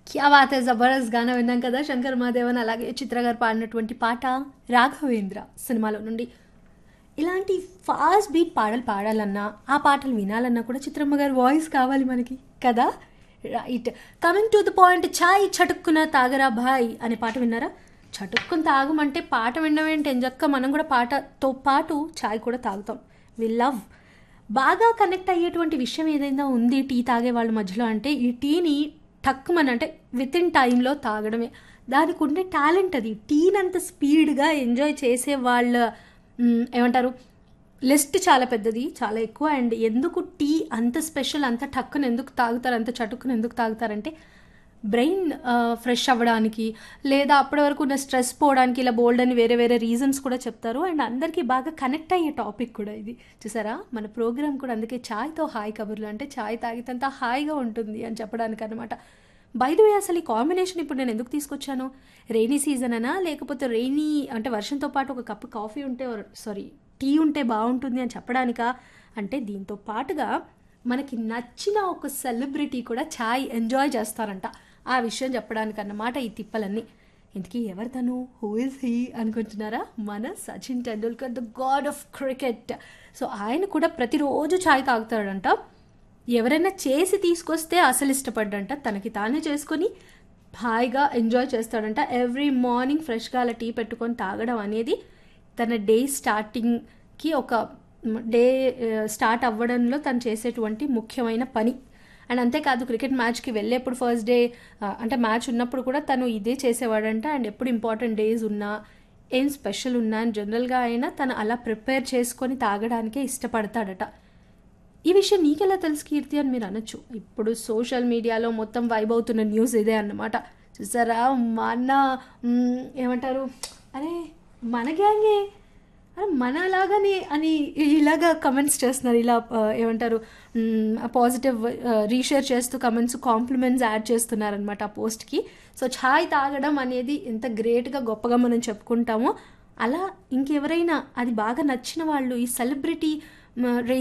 క్యా bath high Jabardasth గానా విన్నాం కదా శంకర్ మహాదేవన్ అలాగే చిత్ర గారు పాడినటువంటి పాట రాఘవేంద్ర సినిమాలో నుండి ఇలాంటి ఫాస్ట్ బీట్ పాటలు పాడాలన్నా ఆ పాటలు వినాలన్నా కూడా చిత్రమ్మ గారి వాయిస్ కావాలి మనకి కదా right coming to the point ఛాయ్ చటుక్కున తాగరా భాయ్ అనే పాట విన్నారా చటుక్కుని తాగమంటే పాట వినడం ఏంటి ఎంచక్క మనం కూడా పాటతో పాటు ఛాయ్ కూడా తాగుతాం వి లవ్ బాగా కనెక్ట్ అయ్యేటువంటి విషయం ఏదైనా ఉంది టీ తాగే వాళ్ళ మధ్యలో అంటే ఈ టీని టక్కుమని అంటే విత్ ఇన్ టైంలో తాగడమే దానికి ఉండే టాలెంట్ అది టీని అంత స్పీడ్గా ఎంజాయ్ చేసే వాళ్ళ మ్, ఏమంటారు లిస్ట్ చాలా పెద్దది చాలా ఎక్కువ అండ్ ఎందుకు టీ అంత స్పెషల్ అంత టక్కున ఎందుకు తాగుతారు అంత చటుక్కున ఎందుకు తాగుతారంటే బ్రెయిన్ ఫ్రెష్ అవ్వడానికి లేదా అప్పటి వరకు ఉన్న స్ట్రెస్ పోవడానికి ఇలా బోల్డ్ అని వేరే వేరే రీజన్స్ కూడా చెప్తారు అండ్ అందరికీ బాగా కనెక్ట్ అయ్యే టాపిక్ కూడా ఇది చూసారా మన ప్రోగ్రామ్ కూడా అందుకే ఛాయ్తో హాయ్ కబుర్లు అంటే ఛాయ్ తాగితంత హాయిగా ఉంటుంది అని చెప్పడానికి అనమాట బై ద వే అసలు ఈ కాంబినేషన్ ఇప్పుడు నేను ఎందుకు తీసుకొచ్చాను రెయినీ సీజన్ అనా లేకపోతే రెయినీ అంటే వర్షంతో పాటు ఒక కప్పు కాఫీ ఉంటే సారీ టీ ఉంటే బాగుంటుంది అని చెప్పడానికా అంటే దీంతో పాటుగా మనకి నచ్చిన ఒక సెలబ్రిటీ కూడా ఛాయ్ ఎంజాయ్ చేస్తారంట ఆ విషయం చెప్పడానికి అన్నమాట ఈ తిప్పలన్నీ ఇంతకీ ఎవరు తను హూ ఇస్ హీ అనుకుంటున్నారా మన Sachin Tendulkar the god of cricket so ఆయన కూడా ప్రతిరోజు ఛాయ్ తాగుతాడంట ఎవరైనా చేసి తీసుకొస్తే అసలు ఇష్టపడ్డంట తనకి తానే చేసుకొని హాయిగా ఎంజాయ్ చేస్తాడంట ఎవ్రీ మార్నింగ్ ఫ్రెష్గా అలా టీ పెట్టుకొని తాగడం అనేది తన డే స్టార్టింగ్కి ఒక డే స్టార్ట్ అవ్వడంలో తను చేసేటువంటి ముఖ్యమైన పని అండ్ అంతేకాదు క్రికెట్ మ్యాచ్కి వెళ్ళేప్పుడు ఫస్ట్ డే అంటే మ్యాచ్ ఉన్నప్పుడు కూడా తను ఇదే చేసేవాడంట అండ్ ఎప్పుడు ఇంపార్టెంట్ డేస్ ఉన్నా ఏం స్పెషల్ ఉన్నా అని జనరల్గా అయినా తను అలా ప్రిపేర్ చేసుకొని తాగడానికే ఇష్టపడతాడట ఈ విషయం నీకెలా తెలుసు కీర్తి అని మీరు అనొచ్చు ఇప్పుడు సోషల్ మీడియాలో మొత్తం వైబ్ అవుతున్న న్యూస్ ఇదే అన్నమాట చూసారా మన మ్, ఏమంటారు అరే మన గ్యాంగే అరే మనలాగానే అని ఇలాగా కమెంట్స్ చేస్తున్నారు ఇలా ఆ, ఏమంటారు పాజిటివ్ రీషేర్ చేస్తూ కమెంట్స్ కాంప్లిమెంట్స్ యాడ్ చేస్తున్నారనమాట ఆ పోస్ట్కి సో ఛాయ్ తాగడం అనేది ఎంత గ్రేట్గా గొప్పగా మనం చెప్పుకుంటామో అలా ఇంకెవరైనా అది బాగా నచ్చిన వాళ్ళు ఈ సెలబ్రిటీ